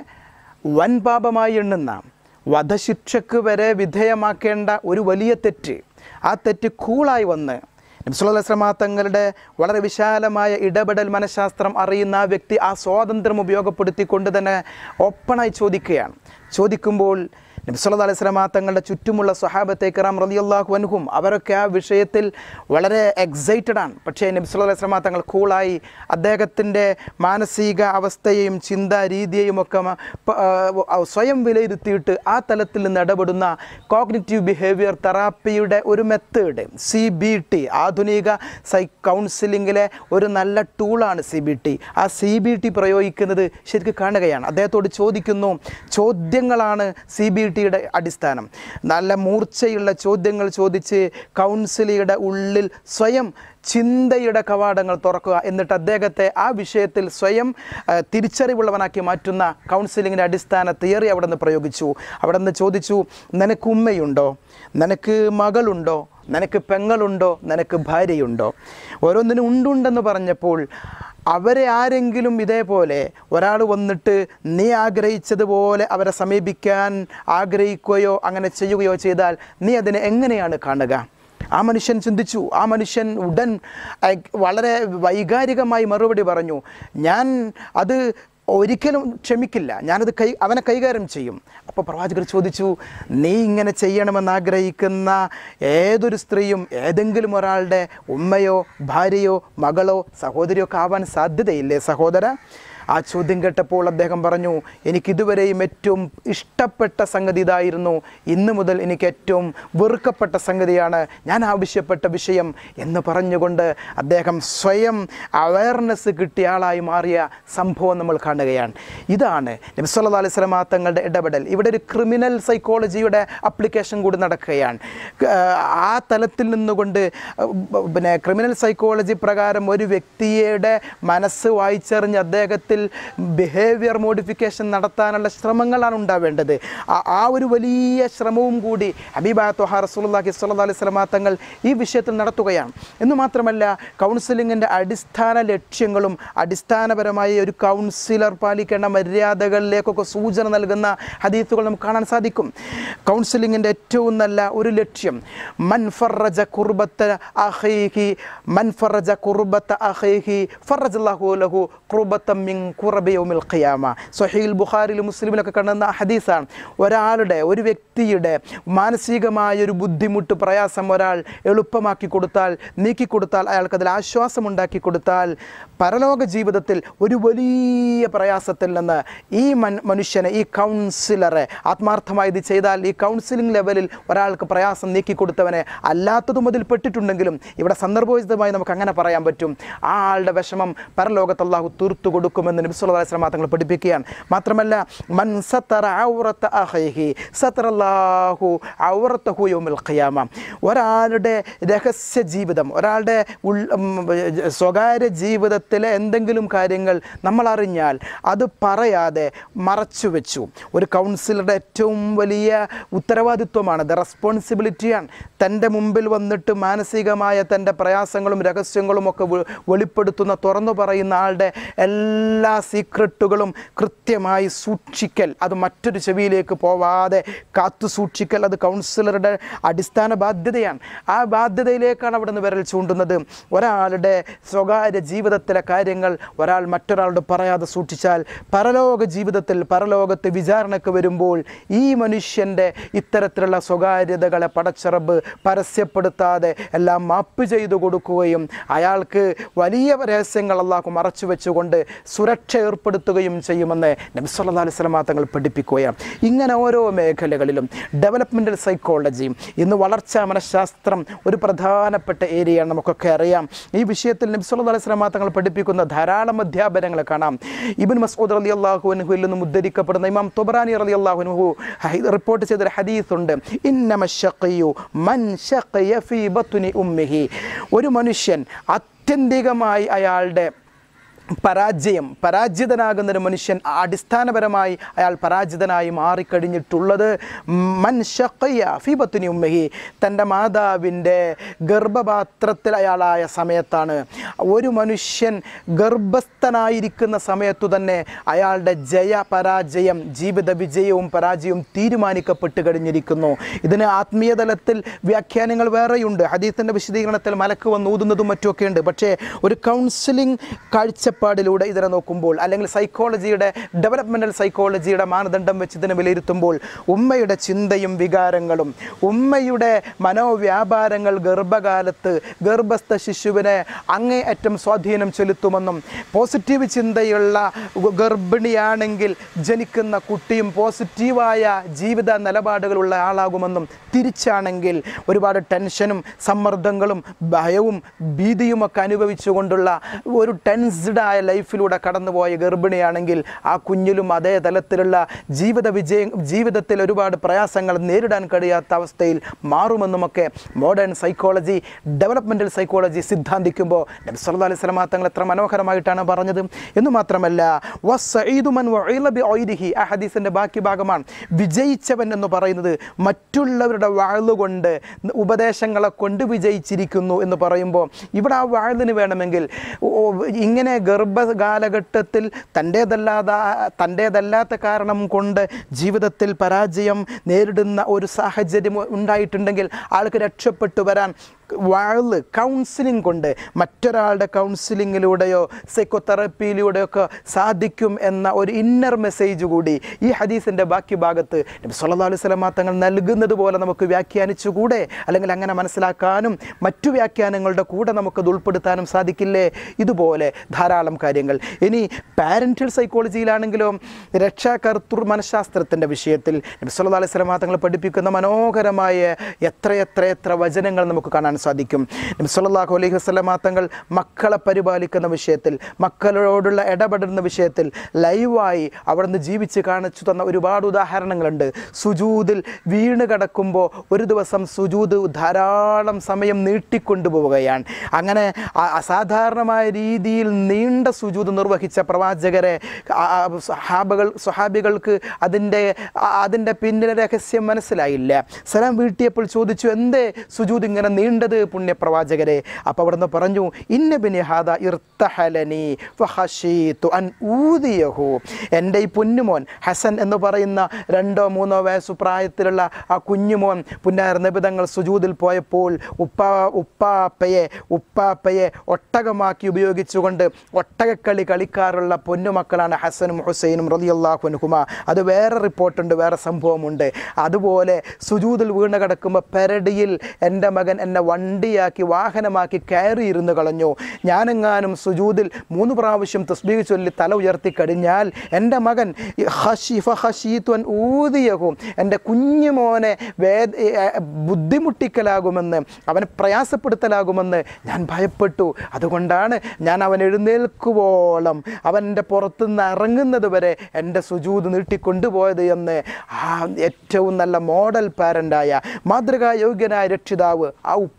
വൻ പാപമായി എണ്ണുന്ന വധശിക്ഷക്ക് വരെ വിധേയമാക്കേണ്ട ഒരു വലിയ തെറ്റ് ആ തെറ്റ് കൂളായി വന്ന് നബ്സുല്ലാ തങ്ങളുടെ വളരെ വിശാലമായ ഇടപെടൽ മനഃശാസ്ത്രം അറിയുന്ന ആ വ്യക്തി ആ സ്വാതന്ത്ര്യം ഉപയോഗപ്പെടുത്തിക്കൊണ്ട് തന്നെ ഓപ്പണായി ചോദിക്കുകയാണ് ചോദിക്കുമ്പോൾ നബ്സുല്ലാ അലൈഹി സ്വലാമ തങ്ങളുടെ ചുറ്റുമുള്ള സ്വഹാബത്തെ കറാം റലിയല്ലാഹു അൻഹും അവരൊക്കെ ആ വിഷയത്തിൽ വളരെ എക്സൈറ്റഡ് ആണ് പക്ഷേ നബ്സുല്ലാ അലൈഹി സ്വലാമ തങ്ങൾ കൂളായി അദ്ദേഹത്തിൻ്റെ മാനസിക അവസ്ഥയെയും ചിന്താ രീതിയെയും ഒക്കെ മ- പ- ആ, സ്വയം വിലയിരുത്തിയിട്ട് ആ തലത്തിൽ നിന്ന് ഇടപെടുന്ന കോഗ്നിറ്റീവ് ബിഹേവിയർ തെറാപ്പിയുടെ ഒരു മെത്തേഡ് സി ബി ടി ആധുനിക സൈ കൗൺസിലിങ്ങിലെ ഒരു നല്ല ടൂളാണ് സി ബി ടി ആ സി ബി ടി പ്രയോഗിക്കുന്നത് ശരിക്കും കാണുകയാണ് അദ്ദേഹത്തോട് ചോദിക്കുന്നു ചോദ്യങ്ങളാണ് സി ബി ടിയുടെ അടിസ്ഥാനം നല്ല മൂർച്ചയുള്ള ചോദ്യങ്ങൾ ചോദിച്ച് കൗൺസിലിയുടെ ഉള്ളിൽ സ്വയം ചിന്തയുടെ കവാടങ്ങൾ തുറക്കുക എന്നിട്ട് അദ്ദേഹത്തെ ആ വിഷയത്തിൽ സ്വയം ആ, തിരിച്ചറിവുള്ളവനാക്കി മാറ്റുന്ന കൗൺസിലിങ്ങിൻ്റെ അടിസ്ഥാന തിയറി അവിടെ നിന്ന് പ്രയോഗിച്ചു അവിടെ നിന്ന് ചോദിച്ചു നിനക്ക് ഉമ്മയുണ്ടോ നിനക്ക് മകളുണ്ടോ നിനക്ക് പെങ്ങളുണ്ടോ നിനക്ക് ഭാര്യയുണ്ടോ ഓരോന്നിനും ഉണ്ടുണ്ടെന്ന് പറഞ്ഞപ്പോൾ അവരെ ആരെങ്കിലും ഇതേപോലെ ഒരാൾ വന്നിട്ട് നീ ആഗ്രഹിച്ചതുപോലെ അവരെ സമീപിക്കാൻ ആഗ്രഹിക്കുകയോ അങ്ങനെ ചെയ്യുകയോ ചെയ്താൽ നീ അതിനെ എങ്ങനെയാണ് കാണുക ആ മനുഷ്യൻ ചിന്തിച്ചു ആ മനുഷ്യൻ ഉടൻ അയ്- വളരെ വൈകാരികമായി മറുപടി പറഞ്ഞു ഞാൻ അത് ഒരിക്കലും ക്ഷമിക്കില്ല ഞാനത് കൈ അവനെ കൈകാര്യം ചെയ്യും അപ്പോൾ പ്രവാചകർ ചോദിച്ചു നീ ഇങ്ങനെ ചെയ്യണമെന്ന് ആഗ്രഹിക്കുന്ന ഏതൊരു സ്ത്രീയും ഏതെങ്കിലും ഒരാളുടെ ഉമ്മയോ ഭാര്യയോ മകളോ സഹോദരിയോ ഒക്കെ ആവാൻ സാധ്യതയില്ലേ സഹോദര ആ ചോദ്യം കേട്ടപ്പോൾ അദ്ദേഹം പറഞ്ഞു എനിക്കിതുവരെയും ഏറ്റവും ഇഷ്ടപ്പെട്ട സംഗതി ഇതായിരുന്നു ഇന്ന് മുതൽ എനിക്ക് ഏറ്റവും വെറുക്കപ്പെട്ട സംഗതിയാണ് ഞാൻ ആവശ്യപ്പെട്ട വിഷയം എന്ന് പറഞ്ഞുകൊണ്ട് അദ്ദേഹം സ്വയം അവയർനെസ് കിട്ടിയ ആളായി മാറിയ സംഭവം നമ്മൾ കാണുകയാണ് ഇതാണ് നബ്സല്ലാ അലൈഹി സ്വലമാ തങ്ങളുടെ ഇടപെടൽ ഇവിടെ ഒരു ക്രിമിനൽ സൈക്കോളജിയുടെ അപ്ലിക്കേഷൻ കൂടി നടക്കുകയാണ് ക- ആ തലത്തിൽ നിന്നുകൊണ്ട് ബ- പിന്നെ ക്രിമിനൽ സൈക്കോളജി പ്രകാരം ഒരു വ്യക്തിയുടെ മനസ്സ് വായിച്ചറിഞ്ഞ് അദ്ദേഹത്തിൽ ബിഹേവിയർ മോഡിഫിക്കേഷൻ നടത്താനുള്ള ശ്രമങ്ങളാണ് ഉണ്ടാവേണ്ടത് ആ- ആ ഒരു വലിയ ശ്രമവും കൂടി ഹബീബായ തൊഹാ റസൂലുള്ളാഹി സ്വല്ലല്ലാഹി അലൈഹി വസല്ലമ തങ്ങൾ ഈ വിഷയത്തിൽ നടത്തുകയാണ് എന്ന് മാത്രമല്ല കൗൺസിലിങ്ങിൻ്റെ അടിസ്ഥാന ലക്ഷ്യങ്ങളും അടിസ്ഥാനപരമായി ഒരു കൗൺസിലർ പാലിക്കേണ്ട മര്യാദകളിലേക്കൊക്കെ സൂചന നൽകുന്ന ഹദീസുകൾ നമുക്ക് കാണാൻ സാധിക്കും കൗൺസിലിങ്ങിൻ്റെ ഏറ്റവും നല്ല ഒരു ലക്ഷ്യം മൻ ഫറജ കുർബത്ത അഖീഹി മൻ ഫറജ കുർബത്ത അഖീഹി ഫറജല്ലാഹു ലഹു കുർബത്തം മിൻ കുറബി യൗമിൽ ഖിയാമ സ്വഹീൽ ബുഖാരിലും മുസ്ലിമിലൊക്കെ കാണുന്ന ഹദീസാണ് ഒരാളുടെ ഒരു വ്യക്തിയുടെ മാനസികമായ ഒരു ബുദ്ധിമുട്ട് പ്രയാസം ഒരാൾ എളുപ്പമാക്കി കൊടുത്താൽ നീക്കി കൊടുത്താൽ അയാൾക്ക് അതിൽ ആശ്വാസം ഉണ്ടാക്കി കൊടുത്താൽ പരലോക ജീവിതത്തിൽ ഒരു വലിയ പ്രയാസത്തിൽ നിന്ന് ഈ മൻ മനുഷ്യനെ ഈ കൗൺസിലറെ ആത്മാർത്ഥമായി ഇത് ചെയ്താൽ ഈ കൗൺസിലിംഗ് ലെവലിൽ ഒരാൾക്ക് പ്രയാസം നീക്കി കൊടുത്തവനെ അല്ലാത്തതും അതിൽ പെട്ടിട്ടുണ്ടെങ്കിലും ഇവിടെ സന്ദർഭോചിതമായി നമുക്ക് അങ്ങനെ പറയാൻ പറ്റും ആ ആളുടെ വിഷമം പരലോകത്ത് അള്ളാഹു തീർത്തു കൊടുക്കുമെന്ന് നബി സല്ലല്ലാഹു അലൈഹി വസല്ലം തങ്ങൾ പഠിപ്പിക്കുകയാണ് മാത്രമല്ല മൻ സത്തറ ഔറത്ത അഖൈഹി സത്തറല്ലാഹു ഔറത്തഹു യൗമിൽ ഖിയാമ ഒരാളുടെ രഹസ്യ ജീവിതം ഒരാളുടെ ഉൾ ഉം, സ്വകാര്യ ജീവിതത്തിലെ എന്തെങ്കിലും കാര്യങ്ങൾ നമ്മൾ അറിഞ്ഞാൽ അത് പറയാതെ മറച്ചു വെച്ചു ഒരു കൗൺസിലറുടെ ഏറ്റവും വലിയ ഉത്തരവാദിത്വമാണ് ദ റെസ്പോൺസിബിലിറ്റിയാണ് തൻ്റെ മുമ്പിൽ വന്നിട്ട് മാനസികമായ തൻ്റെ പ്രയാസങ്ങളും രഹസ്യങ്ങളും ഒക്കെ വെ- വെളിപ്പെടുത്തുന്ന തുറന്നു പറയുന്ന ആളുടെ എല്ലാ എല്ലാ സീക്രട്ടുകളും കൃത്യമായി സൂക്ഷിക്കൽ അത് മറ്റൊരു ചെവിയിലേക്ക് പോവാതെ കാത്തു സൂക്ഷിക്കൽ അത് കൗൺസിലറുടെ അടിസ്ഥാന ബാധ്യതയാണ് ആ ബാധ്യതയിലേക്കാണ് അവിടെ നിന്ന് വിരൽ ചൂണ്ടുന്നത് ഒരാളുടെ സ്വകാര്യ ജീവിതത്തിലെ കാര്യങ്ങൾ ഒരാൾ മറ്റൊരാളോട് പറയാതെ സൂക്ഷിച്ചാൽ പരലോക ജീവിതത്തിൽ പരലോകത്ത് വിചാരണക്ക് വരുമ്പോൾ ഈ മനുഷ്യൻ്റെ ഇത്തരത്തിലുള്ള സ്വകാര്യതകളെ പടച്ചിറബ് പരസ്യപ്പെടുത്താതെ എല്ലാം മാപ്പ് ചെയ്തു കൊടുക്കുകയും അയാൾക്ക് വലിയ രഹസ്യങ്ങൾ അള്ളാഹു മറച്ചു വെച്ചുകൊണ്ട് സുരക്ഷ ഏർപ്പെടുത്തുകയും ചെയ്യുമെന്ന് നബിസ്വല്ലാ അലൈഹി സ്വലമാ തങ്ങൾ പഠിപ്പിക്കുകയാണ് ഇങ്ങനെ ഓരോ മേഖലകളിലും ഡെവലപ്മെൻറ്റൽ സൈക്കോളജി ഇന്ന് വളർച്ചാ മനഃശാസ്ത്രം ഒരു പ്രധാനപ്പെട്ട ഏരിയയാണ് നമുക്കൊക്കെ അറിയാം ഈ വിഷയത്തിൽ നബിസ്വല്ലാ അലൈഹി സ്വലമാ തങ്ങൾ പഠിപ്പിക്കുന്ന ധാരാളം അധ്യാപനങ്ങൾ കാണാം ഇബിൻ മസൂദ് അലി അള്ളാഹുനുഹുവിൽ നിന്നും ഉദ്ധരിക്കപ്പെടുന്ന ഇമാം തുബറാനി അലി അള്ളാഹുനുഹു റിപ്പോർട്ട് ചെയ്തൊരു ഹദീസുണ്ട് ഇന്നമ ഷഖിയു മൻ ഷഖിയ ഫീ ബത്നി ഉമ്മിഹി ഒരു മനുഷ്യൻ ആത്യന്തികമായി അയാളുടെ പരാജയം പരാജിതനാകുന്ന ഒരു മനുഷ്യൻ അടിസ്ഥാനപരമായി അയാൾ പരാജിതനായി മാറിക്കഴിഞ്ഞിട്ടുള്ളത് മൻ ഷഖയ്യ ഫീബത്തുനി ഉമ്മഹി തൻ്റെ മാതാവിൻ്റെ ഗർഭപാത്രത്തിൽ അയാളായ സമയത്താണ് ഒരു മനുഷ്യൻ ഗർഭസ്ഥനായിരിക്കുന്ന സമയത്തു തന്നെ അയാളുടെ ജയ പരാജയം ജീവിത വിജയവും പരാജയവും തീരുമാനിക്കപ്പെട്ട് കഴിഞ്ഞിരിക്കുന്നു ഇതിന് ആത്മീയ തലത്തിൽ വ്യാഖ്യാനങ്ങൾ വേറെയുണ്ട് ഹദീസിൻ്റെ വിശദീകരണത്തിൽ മലക്ക് വന്ന് ഊതുന്നതും മറ്റുമൊക്കെ ഉണ്ട് പക്ഷേ ഒരു കൗൺസിലിംഗ് കാഴ്ചപ്പാടിലൂടെ ഇതിനെ നോക്കുമ്പോൾ അല്ലെങ്കിൽ സൈക്കോളജിയുടെ ഡെവലപ്മെൻറ്റൽ സൈക്കോളജിയുടെ മാനദണ്ഡം വെച്ച് ഇതിനെ വിലയിരുത്തുമ്പോൾ ഉമ്മയുടെ ചിന്തയും വികാരങ്ങളും ഉമ്മയുടെ മനോവ്യാപാരങ്ങൾ ഗർഭകാലത്ത് ഗർഭസ്ഥ ശിശുവിനെ അങ്ങേയറ്റം സ്വാധീനം ചെലുത്തുമെന്നും പോസിറ്റീവ് ചിന്തയുള്ള ഗ- ഗർഭിണിയാണെങ്കിൽ ജനിക്കുന്ന കുട്ടിയും പോസിറ്റീവായ ജീവിത നിലപാടുകളുള്ള ആളാകുമെന്നും തിരിച്ചാണെങ്കിൽ ഒരുപാട് ടെൻഷനും സമ്മർദ്ദങ്ങളും ഭയവും ഭീതിയുമൊക്കെ അനുഭവിച്ചുകൊണ്ടുള്ള ഒരു ടെൻസ്ഡായ ലൈഫിലൂടെ കടന്നുപോയ ഗർഭിണിയാണെങ്കിൽ ആ കുഞ്ഞിലും അതേ തലത്തിലുള്ള ജീവിത വിജയം ജീവിതത്തിൽ ഒരുപാട് പ്രയാസങ്ങൾ നേരിടാൻ കഴിയാത്ത അവസ്ഥയിൽ മാറുമെന്നുമൊക്കെ മോഡേൺ സൈക്കോളജി ഡെവലപ്മെൻറ്റൽ സൈക്കോളജി സിദ്ധാന്തിക്കുമ്പോൾ നബി സല്ലല്ലാഹു അലൈഹി വസല്ലമ തങ്ങൾ എത്ര മനോഹരമായിട്ടാണ് പറഞ്ഞത് എന്ന് മാത്രമല്ല വസ്സഈദു മൻ വഈല ബിഐദിഹി ആ ഹദീസിൻ്റെ ബാക്കി ഭാഗമാണ് വിജയിച്ചവൻ എന്ന് പറയുന്നത് മറ്റുള്ളവരുടെ വാളുകൊണ്ട് ഉപദേശങ്ങളെ കൊണ്ട് വിജയിച്ചിരിക്കുന്നു എന്ന് പറയുമ്പോൾ ഇവിടെ ആ വാളിന് വേണമെങ്കിൽ ഓ- ഓ- ഇങ്ങനെ ഗർഭകാലഘട്ടത്തിൽ തൻ്റേതല്ലാതെ തൻ്റേതല്ലാത്ത കാരണം കൊണ്ട് ജീവിതത്തിൽ പരാജയം നേരിടുന്ന ഒരു സാഹചര്യം ഉണ്ടായിട്ടുണ്ടെങ്കിൽ ആൾക്ക് രക്ഷപ്പെട്ടു വരാൻ വാള് കൗൺസിലിംഗ് കൊണ്ട് മറ്റൊരാളുടെ കൗൺസിലിങ്ങിലൂടെയോ സൈക്കോതെറപ്പിയിലൂടെയോ ഒക്കെ സാധിക്കും എന്ന ഒരു ഇന്നർ മെസ്സേജ് കൂടി ഈ ഹദീസിൻ്റെ ബാക്കി ഭാഗത്ത് നബി സല്ലല്ലാഹു അലൈഹി വസല്ലമ തങ്ങൾ നൽകുന്നത് പോലെ നമുക്ക് വ്യാഖ്യാനിച്ചുകൂടെ അല്ലെങ്കിൽ അങ്ങനെ മനസ്സിലാക്കാനും മറ്റു വ്യാഖ്യാനങ്ങളുടെ കൂടെ നമുക്കത് ഉൾപ്പെടുത്താനും സാധിക്കില്ലേ ഇതുപോലെ ധാരാളം കാര്യങ്ങൾ ഇനി പാരൻറ്റൽ സൈക്കോളജിയിലാണെങ്കിലോ രക്ഷാകർത്തൃ മനഃശാസ്ത്രത്തിൻ്റെ വിഷയത്തിൽ നബി സല്ലല്ലാഹു അലൈഹി വസല്ലമ തങ്ങൾ പഠിപ്പിക്കുന്ന മനോഹരമായ എത്രയെത്ര എത്ര വചനങ്ങൾ നമുക്ക് കാണാൻ സാധിക്കും നബി സല്ലല്ലാഹു അലൈഹി വസല്ലമ തങ്ങൾ മക്കളെ പരിപാലിക്കുന്ന വിഷയത്തിൽ മക്കളോടുള്ള ഇടപെടുന്ന വിഷയത്തിൽ ലൈവായി അവിടുന്ന് ജീവിച്ച് കാണിച്ചു തന്ന ഒരുപാട് ഉദാഹരണങ്ങളുണ്ട് സുജൂദിൽ വീണ് കിടക്കുമ്പോൾ ഒരു ദിവസം സുജൂദ് ധാരാളം സമയം നീട്ടിക്കൊണ്ടുപോവുകയാണ് അങ്ങനെ അ- അസാധാരണമായ രീതിയിൽ നീണ്ട സുജൂദ് നിർവഹിച്ച പ്രവാചകരെ ആ- ആ സഹാബകൾ സ്വഹാബികൾക്ക് അതിൻ്റെ ആ- അതിൻ്റെ പിന്നിലെ രഹസ്യം മനസ്സിലായില്ല സലാം വീട്ടിയപ്പോൾ ചോദിച്ചു എന്തേ സുജൂദ് ഇങ്ങനെ നീണ്ടത് പുണ്യപ്രവാചകരെ അപ്പോൾ അവിടുന്ന് പറഞ്ഞു ഇന്ന ബിനി ഹാദ ഇർത്തഹലനി ഫഹഷീതു അൻ ഊദിയഹു എൻ്റെ ഈ പൊന്നുമോൻ ഹസൻ എന്ന് പറയുന്ന രണ്ടോ മൂന്നോ വയസ്സു പ്രായത്തിലുള്ള ആ കുഞ്ഞുമോൻ പുന്നാർ നിബിതങ്ങൾ സുജൂദിൽ പോയപ്പോൾ ഉപ്പാ ഉപ്പാപ്പയെ ഉപ്പാപ്പയെ ഒട്ടകമാക്കി ഉപയോഗിച്ചുകൊണ്ട് ഒട്ടകക്കളി കളിക്കാറുള്ള പൊന്നുമക്കളാണ് ഹസനും ഹുസൈനും റളിയല്ലാഹു അൻഹുമ അത് വേറെ റിപ്പോർട്ടുണ്ട് വേറെ സംഭവമുണ്ട് അതുപോലെ സുജൂദിൽ വീണ് കിടക്കുമ്പോൾ പെരടിയിൽ എൻ്റെ മകൻ എന്നെ വണ്ടിയാക്കി വാഹനമാക്കി കയറി ഇരുന്ന് കളഞ്ഞു ഞാനെങ്ങാനും സുജൂദിൽ മൂന്ന് പ്രാവശ്യം തസ്ബീഹ് ചൊല്ലി തല ഉയർത്തി കഴിഞ്ഞാൽ എൻ്റെ മകൻ ഈ ഹഷി ഫഹഷീത്വൻ ഊതിയകും എൻ്റെ കുഞ്ഞുമോനെ വേദ ഏ, ബുദ്ധിമുട്ടിക്കലാകുമെന്ന് അവനെ പ്രയാസപ്പെടുത്തലാകുമെന്ന് ഞാൻ ഭയപ്പെട്ടു അതുകൊണ്ടാണ് ഞാൻ അവൻ എഴുന്നേൽക്കുവോളം അവൻ്റെ പുറത്തുനിന്ന് ഇറങ്ങുന്നത് വരെ എൻ്റെ സുജൂത് നീട്ടിക്കൊണ്ടുപോയത് എന്ന് ആ ഏറ്റവും നല്ല മോഡൽ പാരൻ്റായ മാതൃകായോഗ്യനായ രക്ഷിതാവ് ആ ഉപ്പ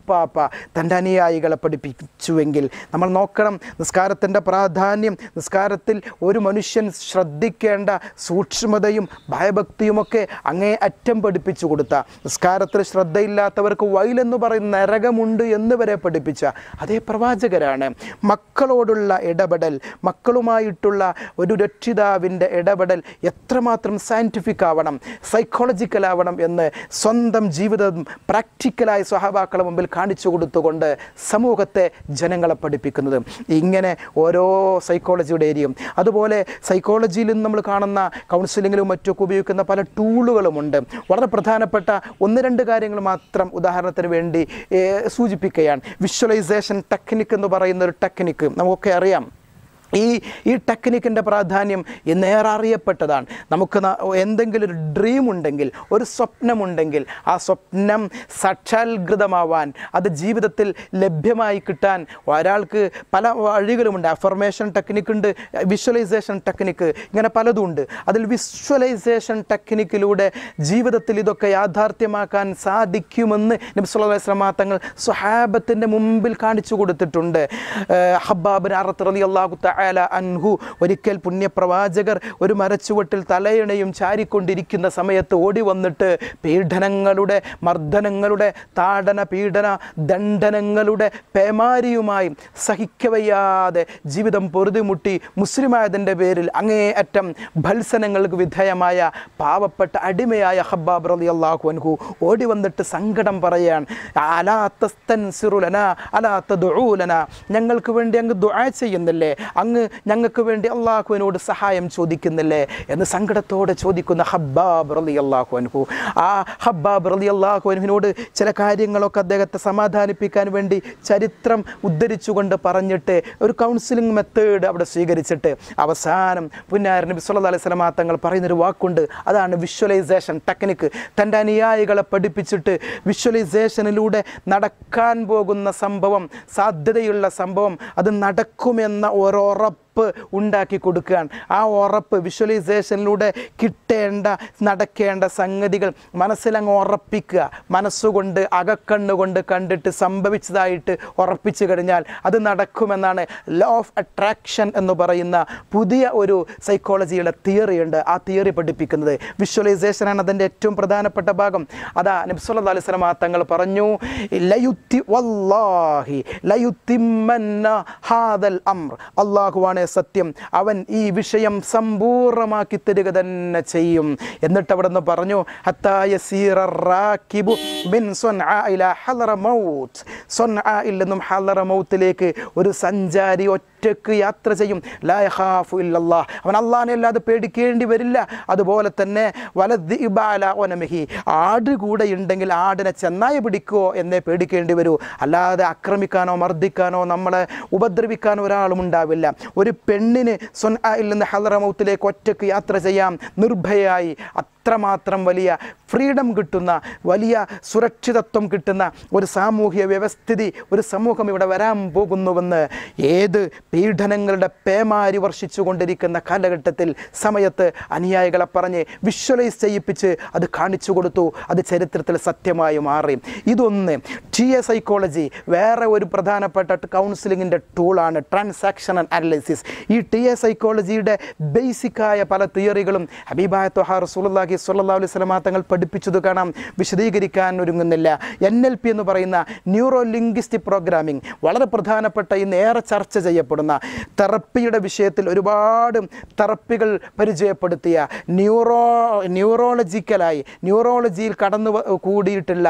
മാർപ്പാപ്പ തൻ്റെ അനുയായികളെ പഠിപ്പിച്ചുവെങ്കിൽ നമ്മൾ നോക്കണം നിസ്കാരത്തിൻ്റെ പ്രാധാന്യം നിസ്കാരത്തിൽ ഒരു മനുഷ്യൻ ശ്രദ്ധിക്കേണ്ട സൂക്ഷ്മതയും ഭയഭക്തിയുമൊക്കെ അങ്ങേ അറ്റം പഠിപ്പിച്ചു കൊടുത്ത നിസ്കാരത്തിൽ ശ്രദ്ധയില്ലാത്തവർക്ക് വയലെന്ന് പറയുന്ന നരകമുണ്ട് എന്ന് വരെ പഠിപ്പിച്ച അതേ പ്രവാചകരാണ് മക്കളോടുള്ള ഇടപെടൽ മക്കളുമായിട്ടുള്ള ഒരു രക്ഷിതാവിൻ്റെ ഇടപെടൽ എത്രമാത്രം സയൻറ്റിഫിക് ആവണം സൈക്കോളജിക്കൽ ആവണം എന്ന് സ്വന്തം ജീവിതം പ്രാക്ടിക്കലായി സ്വഹാബാക്കളെ മുമ്പിൽ കാണിച്ചു കൊടുത്തുകൊണ്ട് സമൂഹത്തെ ജനങ്ങളെ പഠിപ്പിക്കുന്നത് ഇങ്ങനെ ഓരോ സൈക്കോളജിയുടെ ഏരിയയും അതുപോലെ സൈക്കോളജിയിൽ നിന്ന് നമ്മൾ കാണുന്ന കൗൺസിലിങ്ങിലും മറ്റൊക്കെ ഉപയോഗിക്കുന്ന പല ടൂളുകളുമുണ്ട് വളരെ പ്രധാനപ്പെട്ട ഒന്ന് രണ്ട് കാര്യങ്ങൾ മാത്രം ഉദാഹരണത്തിന് വേണ്ടി ഏഹ്, സൂചിപ്പിക്കുകയാണ് വിഷ്വലൈസേഷൻ ടെക്നിക്ക് എന്ന് പറയുന്ന ഒരു ടെക്നിക്ക് നമുക്കൊക്കെ അറിയാം ഈ ഈ ടെക്നിക്കിൻ്റെ പ്രാധാന്യം ഇന്നേറെ അറിയപ്പെട്ടതാണ് നമുക്ക് ന- എന്തെങ്കിലും ഒരു ഡ്രീം ഉണ്ടെങ്കിൽ ഒരു സ്വപ്നമുണ്ടെങ്കിൽ ആ സ്വപ്നം സാക്ഷാത്കൃതമാവാൻ അത് ജീവിതത്തിൽ ലഭ്യമായി കിട്ടാൻ ഒരാൾക്ക് പല വഴികളുമുണ്ട് അഫർമേഷൻ ടെക്നിക്ക് ഉണ്ട് വിഷ്വലൈസേഷൻ ടെക്നിക്ക് ഇങ്ങനെ പലതും ഉണ്ട് അതിൽ വിഷ്വലൈസേഷൻ ടെക്നിക്കിലൂടെ ജീവിതത്തിൽ ഇതൊക്കെ യാഥാർത്ഥ്യമാക്കാൻ സാധിക്കുമെന്ന് നബ്സുല്ലാ വസ്ലമാ തങ്ങൾ സ്വഹാബത്തിൻ്റെ മുമ്പിൽ കാണിച്ചു കൊടുത്തിട്ടുണ്ട് ഏഹ് ഹബ്ബാബിൻ അറത്ത് റലി അള്ളാഹു തആല അൻഹു ഒരിക്കൽ പുണ്യപ്രവാചകർ ഒരു മരച്ചുവട്ടിൽ തലയിണയും ചാരിക്കൊണ്ടിരിക്കുന്ന സമയത്ത് ഓടി വന്നിട്ട് പീഡനങ്ങളുടെ മർദ്ദനങ്ങളുടെ താടന പീഡന ദണ്ഡനങ്ങളുടെ പേമാരിയുമായി സഹിക്കവയ്യാതെ ജീവിതം പൊറുതിമുട്ടി മുസ്ലിമായതിൻ്റെ പേരിൽ അങ്ങേയറ്റം ഭത്സനങ്ങൾക്ക് വിധേയമായ പാവപ്പെട്ട അടിമയായ ഹബ്ബാബ് റലി അള്ളാഹു അൻഹു ഓടി വന്നിട്ട് സങ്കടം പറയാൻ അലാ തസ്തൻസിറുലന അലാ തദ്ഊലന ഞങ്ങൾക്ക് വേണ്ടി അങ്ങ് ദുആ ചെയ്യുന്നില്ലേ അങ്ങ് ഞങ്ങൾക്ക് വേണ്ടി അള്ളാഹുവിനോട് സഹായം ചോദിക്കുന്നില്ലേ എന്ന് സങ്കടത്തോടെ ചോദിക്കുന്ന ഹബ്ബാബ് റലി അള്ളാഹു അൻഹു ആ ഹബ്ബാബ് റലി അള്ളാഹു അൻഹുവിനോട് ചില കാര്യങ്ങളൊക്കെ അദ്ദേഹത്തെ സമാധാനിപ്പിക്കാൻ വേണ്ടി ചരിത്രം ഉദ്ധരിച്ചുകൊണ്ട് പറഞ്ഞിട്ട് ഒരു കൗൺസിലിംഗ് മെത്തേഡ് അവിടെ സ്വീകരിച്ചിട്ട് അവസാനം പുന്നാര നബി സല്ലല്ലാഹു അലൈഹി വസല്ലമ തങ്ങൾ പറയുന്നൊരു വാക്കുണ്ട് അതാണ് വിഷ്വലൈസേഷൻ ടെക്നിക്ക് തൻ്റെ അനുയായികളെ പഠിപ്പിച്ചിട്ട് വിഷ്വലൈസേഷനിലൂടെ നടക്കാൻ പോകുന്ന സംഭവം സാധ്യതയുള്ള സംഭവം അത് നടക്കുമെന്ന ഒരൊറപ്പ് ഉണ്ടാക്കി കൊടുക്കുകയാണ് ആ ഉറപ്പ് വിഷ്വലൈസേഷനിലൂടെ കിട്ടേണ്ട നടക്കേണ്ട സംഗതികൾ മനസ്സിലങ്ങ് ഉറപ്പിക്കുക മനസ്സുകൊണ്ട് അകക്കണ്ണുകൊണ്ട് കണ്ടിട്ട് സംഭവിച്ചതായിട്ട് ഉറപ്പിച്ചു കഴിഞ്ഞാൽ അത് നടക്കുമെന്നാണ് ലോ ഓഫ് അട്രാക്ഷൻ എന്ന് പറയുന്ന പുതിയ ഒരു സൈക്കോളജിയുടെ തിയറി ഉണ്ട് ആ തിയറി പഠിപ്പിക്കുന്നത് വിഷ്വലൈസേഷനാണ് അതിൻ്റെ ഏറ്റവും പ്രധാനപ്പെട്ട ഭാഗം അതാ നബ്സുല്ലാ അലൈഹി സ്വലമ തങ്ങൾ പറഞ്ഞു ലയുത്തി വല്ലാഹി ലയുത്തിമ്മന്ന ഹാദൽ അംർ അള്ളാഹുവാണ് സത്യം അവൻ ഈ വിഷയം സമ്പൂർണ്ണമാക്കി തരിക തന്നെ ചെയ്യും എന്നിട്ട് അവിടെ നിന്ന് പറഞ്ഞു ഹത്താ യസീറ റാക്കിബു മിൻ സ്വൻആ ഇലാ ഹളറമൗത്ത് സ്വൻആയിൽ നിന്നും ഹളറമൗത്തിലേക്ക് ഒരു സഞ്ചാരി ഒറ്റക്ക് യാത്ര ചെയ്യും ലാ യഖാഫു ഇല്ലല്ലാഹ് അവൻ അള്ളാഹിനെ അല്ലാതെ പേടിക്കേണ്ടി വരില്ല അതുപോലെ തന്നെ വലദ്ദിബാല ഒനമിഹി ആട് കൂടെ ഉണ്ടെങ്കിൽ ആടിനെ ചെന്നായി പിടിക്കുമോ എന്നേ പേടിക്കേണ്ടി വരൂ അല്ലാതെ ആക്രമിക്കാനോ മർദ്ദിക്കാനോ നമ്മളെ ഉപദ്രവിക്കാനോ ഒരാളും ഉണ്ടാവില്ല ഒരു പെണ്ണിന് സ്വൻആയിൽ നിന്ന് ഹലറമൗത്തിലേക്ക് ഒറ്റക്ക് യാത്ര ചെയ്യാം നിർഭയായി അത്രമാത്രം വലിയ ഫ്രീഡം കിട്ടുന്ന വലിയ സുരക്ഷിതത്വം കിട്ടുന്ന ഒരു സാമൂഹ്യ വ്യവസ്ഥിതി ഒരു സമൂഹം ഇവിടെ വരാൻ പോകുന്നുവെന്ന് ഏത് പീഡനങ്ങളുടെ പേമാരി വർഷിച്ചു കൊണ്ടിരിക്കുന്ന കാലഘട്ടത്തിൽ സമയത്ത് അനുയായികളെ പറഞ്ഞ് വിഷ്വലൈസ് ചെയ്യിപ്പിച്ച് അത് കാണിച്ചു കൊടുത്തു അത് ചരിത്രത്തിൽ സത്യമായി മാറി ഇതൊന്ന് ടി എ സൈക്കോളജി വേറെ ഒരു പ്രധാനപ്പെട്ട കൗൺസിലിങ്ങിൻ്റെ ടൂളാണ് ട്രാൻസാക്ഷണൽ അനലിസിസ് ഈ ടി എ സൈക്കോളജിയുടെ ബേസിക്കായ പല തിയറികളും ഹബീബായ തൊഹാർ റസൂലുള്ളാഹി സ്വല്ലല്ലാഹു അലൈഹി വസല്ലമ തങ്ങൾ പഠിപ്പിച്ചത് കാണാം വിശദീകരിക്കാൻ ഒരുങ്ങുന്നില്ല എൻ എൽ പി എന്ന് പറയുന്ന ന്യൂറോ ലിംഗ്വിസ്റ്റിക് പ്രോഗ്രാമിംഗ് വളരെ പ്രധാനപ്പെട്ട ഇന്ന് ഏറെ ചർച്ച ചെയ്യപ്പെടുന്ന തെറപ്പിയുടെ വിഷയത്തിൽ ഒരുപാട് തെറപ്പികൾ പരിചയപ്പെടുത്തിയ ന്യൂറോ ന്യൂറോളജിക്കലായി ന്യൂറോളജിയിൽ കടന്നു വ- കൂടിയിട്ടുള്ള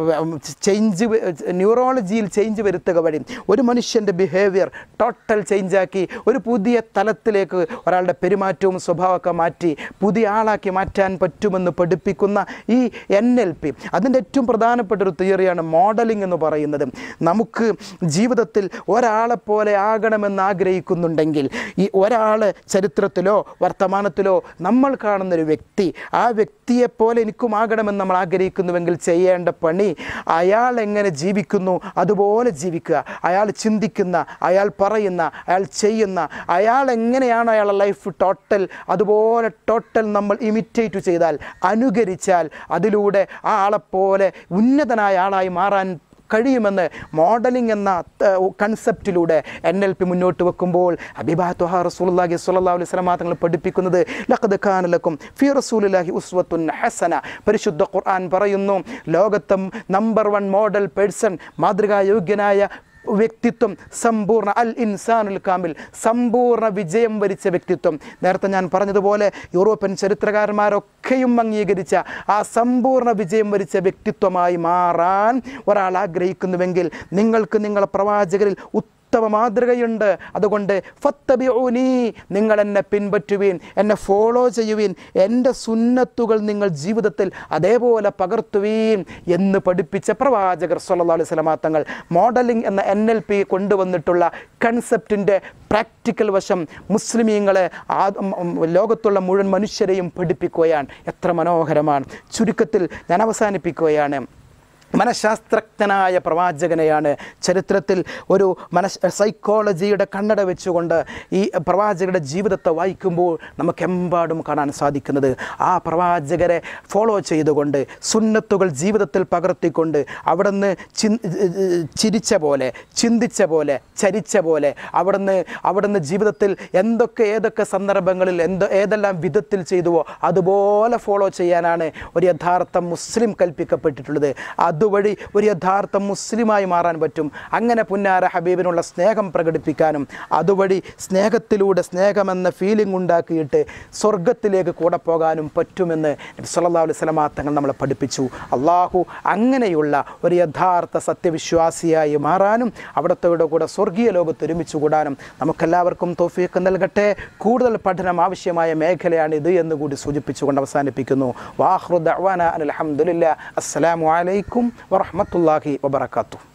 ചേഞ്ച് ന്യൂറോളജിയിൽ ചേഞ്ച് വരുത്തുക വഴി ഒരു മനുഷ്യൻ്റെ ബിഹേവിയർ ടോട്ടൽ ചേഞ്ചാക്കി ഒരു പുതിയ തലത്തിലേക്ക് ഒരാളുടെ പെരുമാറ്റവും സ്വഭാവമൊക്കെ മാറ്റി പുതിയ ആളാക്കി മാറ്റാൻ പറ്റുമെന്ന് പഠിപ്പിക്കുന്ന ഈ എൻ എൽ പി അതിൻ്റെ ഏറ്റവും പ്രധാനപ്പെട്ട ഒരു തിയറിയാണ് മോഡലിംഗ് എന്ന് പറയുന്നത് നമുക്ക് ജീവിതത്തിൽ ഒരാളെപ്പോലെ ആകണമെന്ന് ആഗ്രഹിക്കുന്നുണ്ടെങ്കിൽ ഈ ഒരാൾ ചരിത്രത്തിലോ വർത്തമാനത്തിലോ നമ്മൾ കാണുന്നൊരു വ്യക്തി ആ വ്യക്തിയെപ്പോലെ എനിക്കും ആകണമെന്ന് നമ്മൾ ആഗ്രഹിക്കുന്നുവെങ്കിൽ ചെയ്യേണ്ട പണി അയാൾ എങ്ങനെ ജീവിക്കുന്നു അതുപോലെ ജീവിക്കുക അയാൾ ചിന്തിക്കുന്ന അയാൾ പറയുന്ന അയാൾ ചെയ്യുന്ന അയാൾ എങ്ങനെയാണ് അയാളുടെ ലൈഫ് ടോട്ടൽ അതുപോലെ ടോട്ടൽ നമ്മൾ ഇമിറ്റേറ്റ് ചെയ്താൽ അനുകരിച്ചാൽ അതിലൂടെ ആ ആളെപ്പോലെ ഉന്നതനായ ആളായി മാറാൻ കഴിയുമെന്ന് മോഡലിംഗ് എന്ന കൺസെപ്റ്റിലൂടെ എൻ എൽ പി മുന്നോട്ട് വെക്കുമ്പോൾ ഹബീബാത്വഹ റസൂലുള്ളാഹി സ്വല്ലല്ലാഹു അലൈഹി വസല്ലം തങ്ങൾ പഠിപ്പിക്കുന്നത് ലഖദ് കാന ലക്കും ഫി റസൂലില്ലാഹി ഉസ്വത്തുൻ ഹസന പരിശുദ്ധ ഖുർആൻ പറയുന്നു ലോകത്തെ നമ്പർ വൺ മോഡൽ പേഴ്സൺ മാതൃകായോഗ്യനായ വ്യക്തിത്വം സമ്പൂർണ്ണ അൽ ഇൻസാനുൽ കാമിൽ സമ്പൂർണ്ണ വിജയം വരിച്ച വ്യക്തിത്വം നേരത്തെ ഞാൻ പറഞ്ഞതുപോലെ യൂറോപ്യൻ ചരിത്രകാരന്മാരൊക്കെയും അംഗീകരിച്ച ആ സമ്പൂർണ്ണ വിജയം വരിച്ച വ്യക്തിത്വമായി മാറാൻ ഒരാൾ ആഗ്രഹിക്കുന്നുവെങ്കിൽ നിങ്ങൾക്ക് നിങ്ങളെ പ്രവാചകരിൽ ഉത്തമ മാതൃകയുണ്ട് അതുകൊണ്ട് ഫത്തബിഊനി നിങ്ങൾ എന്നെ പിൻപറ്റുവീൻ എന്നെ ഫോളോ ചെയ്യുവീൻ എൻ്റെ സുന്നത്തുകൾ നിങ്ങൾ ജീവിതത്തിൽ അതേപോലെ പകർത്തുവീൻ എന്ന് പഠിപ്പിച്ച പ്രവാചകർ സല്ലല്ലാഹു അലൈഹി വസല്ലമ തങ്ങൾ മോഡലിംഗ് എന്ന എൻ എൽ പി കൊണ്ടുവന്നിട്ടുള്ള കൺസെപ്റ്റിൻ്റെ പ്രാക്ടിക്കൽ വശം മുസ്ലിമീങ്ങളെ ആ ഉം, ലോകത്തുള്ള മുഴുവൻ മനുഷ്യരെയും പഠിപ്പിക്കുകയാണ് എത്ര മനോഹരമാണ് ചുരുക്കത്തിൽ ഞാൻ അവസാനിപ്പിക്കുകയാണ് മനഃശാസ്ത്രജ്ഞനായ പ്രവാചകനെയാണ് ചരിത്രത്തിൽ ഒരു മനഃ സൈക്കോളജിയുടെ കണ്ണട വെച്ചുകൊണ്ട് ഈ പ്രവാചകരുടെ ജീവിതത്തെ വായിക്കുമ്പോൾ നമുക്കെമ്പാടും കാണാൻ സാധിക്കുന്നത് ആ പ്രവാചകരെ ഫോളോ ചെയ്തുകൊണ്ട് സുന്നത്തുകൾ ജീവിതത്തിൽ പകർത്തിക്കൊണ്ട് അവിടുന്ന് ചിൻ ചിരിച്ച പോലെ ചിന്തിച്ച പോലെ ചരിച്ച പോലെ അവിടുന്ന് അവിടുന്ന് ജീവിതത്തിൽ എന്തൊക്കെ ഏതൊക്കെ സന്ദർഭങ്ങളിൽ എന്തോ ഏതെല്ലാം വിധത്തിൽ ചെയ്തുവോ അതുപോലെ ഫോളോ ചെയ്യാനാണ് ഒരു യഥാർത്ഥ മുസ്ലിം കൽപ്പിക്കപ്പെട്ടിട്ടുള്ളത് അതുവഴി ഒരു യഥാർത്ഥ മുസ്ലിമായി മാറാൻ പറ്റും അങ്ങനെ പുന്നാര ഹബീബിനുള്ള സ്നേഹം പ്രകടിപ്പിക്കാനും അതുവഴി സ്നേഹത്തിലൂടെ സ്നേഹമെന്ന ഫീലിംഗ് ഉണ്ടാക്കിയിട്ട് സ്വർഗത്തിലേക്ക് കൂടെ പോകാനും പറ്റുമെന്ന് സല്ലല്ലാഹു അലൈഹി വസല്ലമ തങ്ങൾ നമ്മളെ പഠിപ്പിച്ചു അള്ളാഹു അങ്ങനെയുള്ള ഒരു യഥാർത്ഥ സത്യവിശ്വാസിയായി മാറാനും അവിടത്തോടെ കൂടെ സ്വർഗീയ ലോകത്ത് ഒരുമിച്ച് കൂടാനും നമുക്കെല്ലാവർക്കും തോഫീക്ക് നൽകട്ടെ കൂടുതൽ പഠനം ആവശ്യമായ മേഖലയാണ് ഇത് എന്ന് കൂടി സൂചിപ്പിച്ചുകൊണ്ട് അവസാനിപ്പിക്കുന്നു വാഹ്റു ദഅ്വാന അനിൽ അൽഹംദുലില്ലാ അസ്സലാമു അലൈക്കും വറഹ്മത്തുള്ളാഹി വബറകാതുഹു